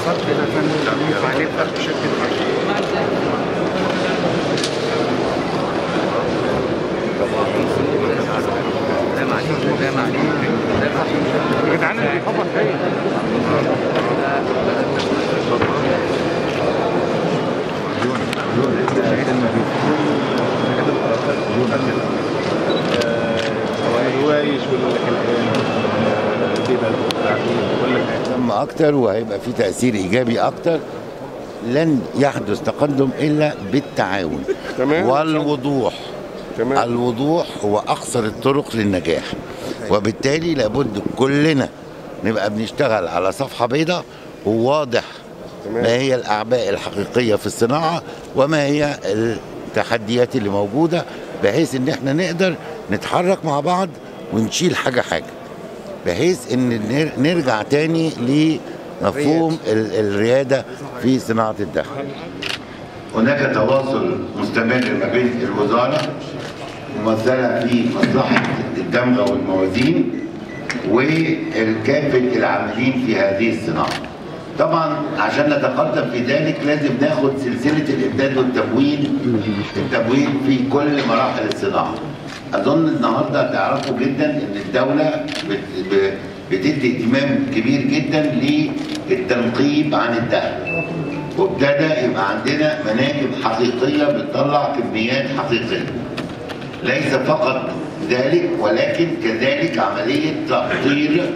فرق يا فندم عليه فرق شكل ده معليه ده معليه ده معليه يا جدعان اللي بيخبط فيا الروايش ولا الان كده ولا مهتم اكتر وهيبقى في تاثير ايجابي اكتر لن يحدث تقدم الا بالتعاون تمام. والوضوح تمام. الوضوح هو اقصر الطرق للنجاح وبالتالي لابد كلنا نبقى بنشتغل على صفحه بيضاء وواضح تمام. ما هي الاعباء الحقيقيه في الصناعه وما هي التحديات اللي موجوده بحيث ان احنا نقدر نتحرك مع بعض ونشيل حاجه حاجه بحيث ان نر- نرجع تاني لمفهوم ال- الرياده في صناعه الدخل. هناك تواصل مستمر ما بين الوزاره ممثله في مصلحه الدمغه والموازين والكافه العاملين في هذه الصناعه. طبعا عشان نتقدم في ذلك لازم ناخد سلسله الامداد والتموين التموين في كل مراحل الصناعه. اظن النهارده تعرفوا جدا ان الدوله بت- ب- بتدي اهتمام كبير جدا للتنقيب عن الذهب. وابتدى يبقى عندنا مناجم حقيقيه بتطلع كميات حقيقيه. ليس فقط ذلك ولكن كذلك عمليه تقطير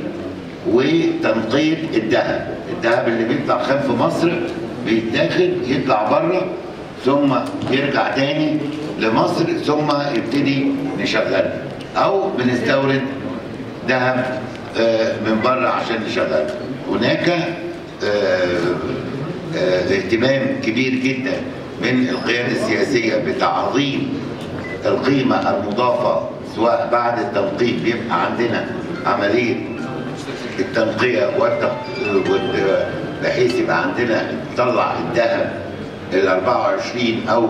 وتنقيب الذهب، الذهب اللي بيطلع خام في مصر بيتاخد يطلع بره ثم يرجع تاني لمصر ثم يبتدي نشغله او بنستورد ذهب آه، من بره عشان نشغله هناك آه، آه، اهتمام كبير جدا من القيادة السياسية بتعظيم القيمة المضافة سواء بعد التنقيب بيبقى عندنا عملية التنقية والتق... والت- بحيث يبقى عندنا نطلع الذهب ال 24 او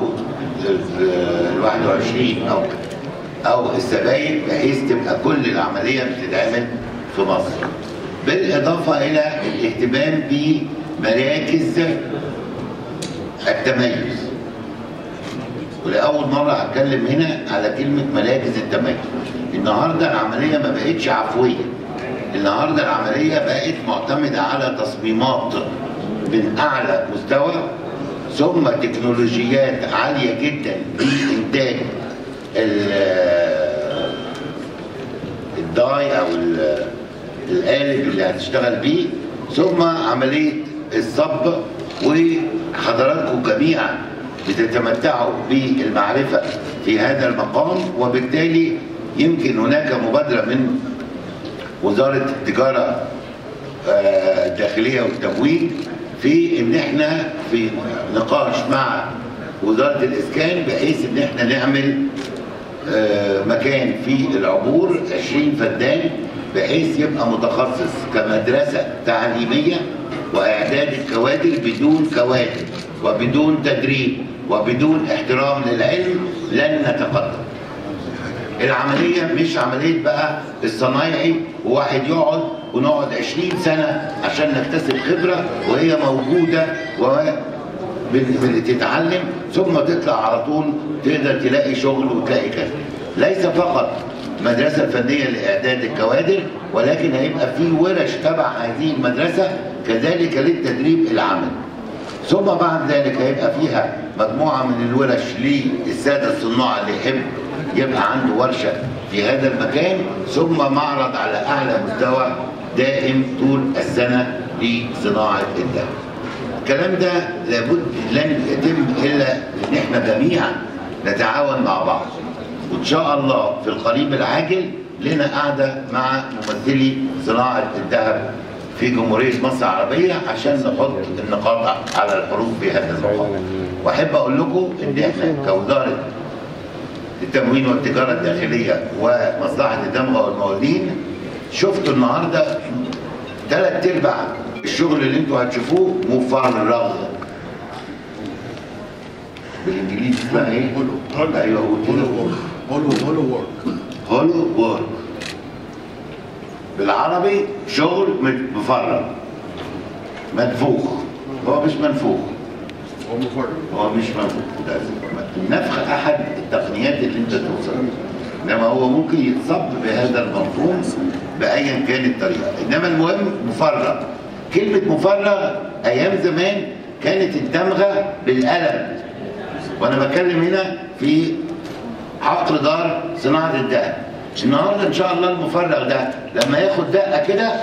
ال 21 او او السبائك بحيث تبقى كل العملية بتتعمل في مصر. بالإضافة إلى الاهتمام بمراكز التميز. ولأول مرة هتكلم هنا على كلمة مراكز التميز. النهارده العملية ما بقتش عفوية. النهارده العملية بقت معتمدة على تصميمات من أعلى مستوى ثم تكنولوجيات عالية جدا لإنتاج ال- الداي او ال- القالب اللي هتشتغل بيه ثم عمليه الصب وحضراتكم جميعا بتتمتعوا بالمعرفه في هذا المقام وبالتالي يمكن هناك مبادره من وزاره التجاره آه، الداخليه والتموين في ان احنا في نقاش مع وزاره الاسكان بحيث ان احنا نعمل آه، مكان في العبور 20 فدان بحيث يبقى متخصص كمدرسه تعليميه واعداد الكوادر بدون كوادر وبدون تدريب وبدون احترام للعلم لن نتقدم. العملية مش عملية بقى الصنايعي وواحد يقعد ونقعد 20 سنة عشان نكتسب خبرة وهي موجودة وبتتعلم ثم تطلع على طول تقدر تلاقي شغل وتلاقي كذا. ليس فقط مدرسة فنية لإعداد الكوادر ولكن هيبقى في ورش تبع هذه المدرسة كذلك للتدريب العملي. ثم بعد ذلك هيبقى فيها مجموعة من الورش للسادة الصناع اللي يحب يبقى عنده ورشة في هذا المكان ثم معرض على أعلى مستوى دائم طول السنة لصناعة الذهب. الكلام ده لابد لن يتم إلا إن احنا جميعا نتعاون مع بعض. وإن شاء الله في القريب العاجل لنا قاعدة مع ممثلي صناعة الذهب في جمهورية مصر العربية عشان نحط النقاط على الحروف في هذا المقام. وأحب أقول لكم إن إحنا كوزارة التموين والتجارة الداخلية ومصلحة الدمغة والموالين شفتوا النهاردة ثلاث أرباع الشغل اللي انتوا هتشوفوه مفرغ بالانجليزي اسمها ايه؟ هولو. ايوه قلت له هولو هولو وورك هولو وورك بالعربي شغل مت- مفرغ منفوخ هو مش منفوخ هو مفرغ هو مش منفوخ ده النفخ احد التقنيات اللي انت توصل انما هو ممكن يتصب بهذا المفهوم بايا كانت الطريقه انما المهم مفرغ كلمه مفرغ ايام زمان كانت الدمغه بالقلم وانا بتكلم هنا في عقر دار صناعه الذهب النهارده ان شاء الله المفرغ ده لما ياخد دقه كده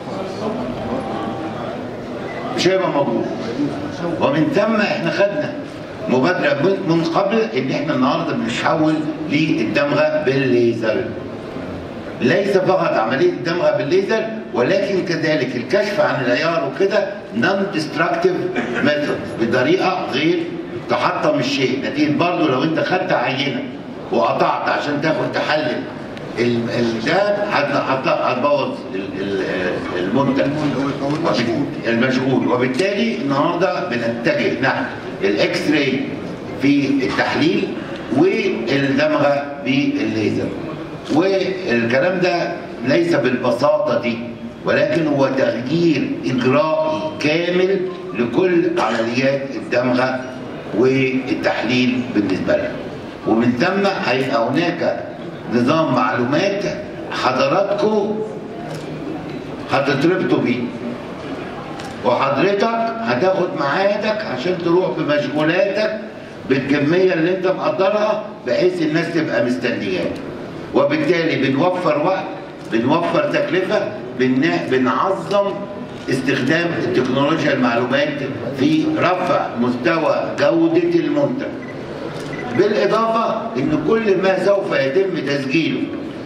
مش هيبقى موجود ومن ثم احنا خدنا مبادره من- من قبل ان احنا النهارده بنحول للدمغه بالليزر ليس فقط عمليه الدمغه بالليزر ولكن كذلك الكشف عن العيار وكده نون ديستراكتيف ميثود بطريقه غير تحطم الشيء نتيجه برضه لو انت خدت عينه وقطعت عشان تاخد تحلل ال- ال- ده هت- هت- هتبوظ ال- ال- المنتج أو المشغول. المشغول وبالتالي النهارده بنتجه نحو الاكس راي في التحليل والدمغه بالليزر والكلام ده ليس بالبساطه دي ولكن هو تغيير اجرائي كامل لكل عمليات الدمغه والتحليل بالنسبه لها ومن ثم هيبقى هناك نظام معلومات حضراتكم هتتربطوا بيه وحضرتك هتاخد ميعادك عشان تروح بمشغولاتك بالكمية اللي انت مقدرها بحيث الناس تبقى مستنياك وبالتالي بنوفر وقت بنوفر تكلفة بن- بنعظم استخدام التكنولوجيا المعلومات في رفع مستوى جودة المنتج بالإضافة إن كل ما سوف يتم تسجيله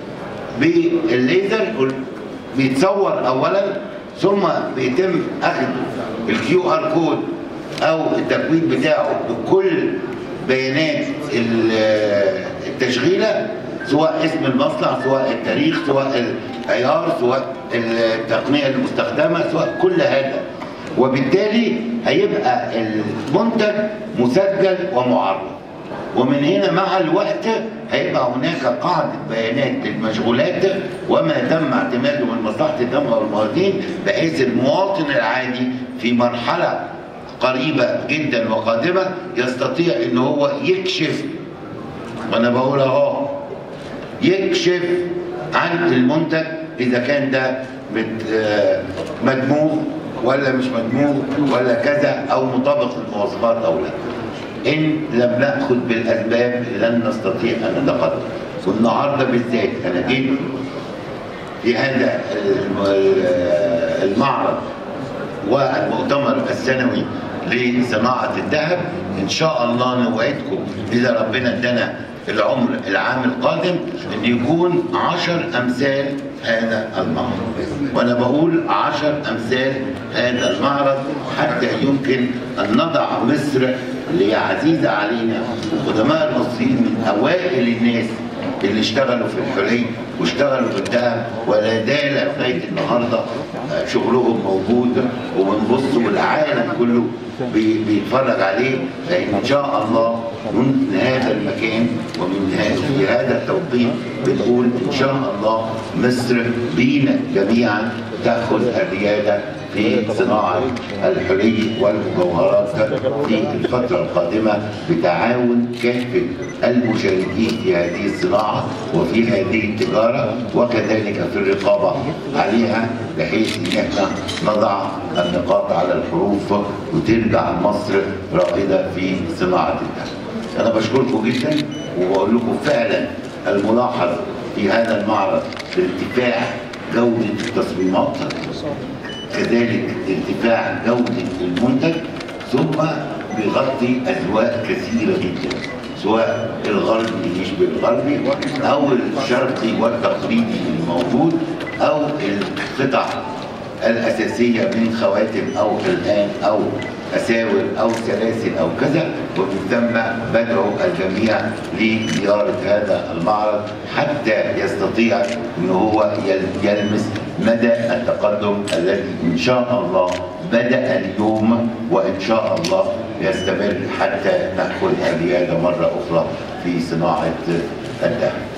بالليزر بيتصور اولا ثم بيتم اخذ الكيو ار كود او التكوين بتاعه بكل بيانات ال- التشغيله سواء اسم المصنع سواء التاريخ سواء العيار سواء التقنيه المستخدمه سواء كل هذا وبالتالي هيبقى المنتج مسجل ومعرض ومن هنا مع الوقت هيبقى هناك قاعدة بيانات للمشغولات وما تم اعتماده من مصلحة الدمغة والموازين بحيث المواطن العادي في مرحلة قريبة جدا وقادمة يستطيع ان هو يكشف وانا بقول اهو يكشف عن المنتج اذا كان ده مت- آه، مدموج ولا مش مدموج ولا كذا او مطابق للمواصفات او لا ان لم ناخذ بالاسباب لن نستطيع ان نتقدم والنهارده بالذات انا جيت في هذا الم- المعرض والمؤتمر السنوي لصناعة الذهب إن شاء الله نوعدكم إذا ربنا ادانا العمر العام القادم أن يكون عشر أمثال هذا المعرض وأنا بقول عشر أمثال هذا المعرض حتى يمكن أن نضع مصر اللي هي عزيزة علينا وقدماء المصريين من أوائل الناس اللي اشتغلوا في الحلي واشتغلوا في الذهب ولا زال لغايه النهارده آه، شغلهم موجود وبنبص والعالم كله بي- بيتفرج عليه لان ان شاء الله من هذا المكان ومن هذا في هذا التوقيت بنقول ان شاء الله مصر بينا جميعا تاخذ الرياده في صناعة الحلي والمجوهرات في الفترة القادمة بتعاون كافة المشاركين في هذه الصناعة وفي هذه التجارة وكذلك في الرقابة عليها بحيث ان احنا نضع النقاط على الحروف وترجع مصر رائدة في صناعة الذهب. أنا بشكركم جدا وبقول لكم فعلا الملاحظ في هذا المعرض بارتفاع جودة التصميمات كذلك ارتفاع جودة المنتج ثم بيغطي أذواق كثيرة جدا سواء الغربي اللي يشبه الغربي أو الشرقي والتقليدي الموجود أو القطع الأساسية من خواتم أو حلقان أو أساور أو سلاسل أو كذا ومن ثم بدعو الجميع لزيارة هذا المعرض حتى يستطيع أن هو يل- يلمس مدى التقدم الذي إن شاء الله بدأ اليوم وإن شاء الله يستمر حتى نأخذ الريادة مرة أخرى في صناعة الذهب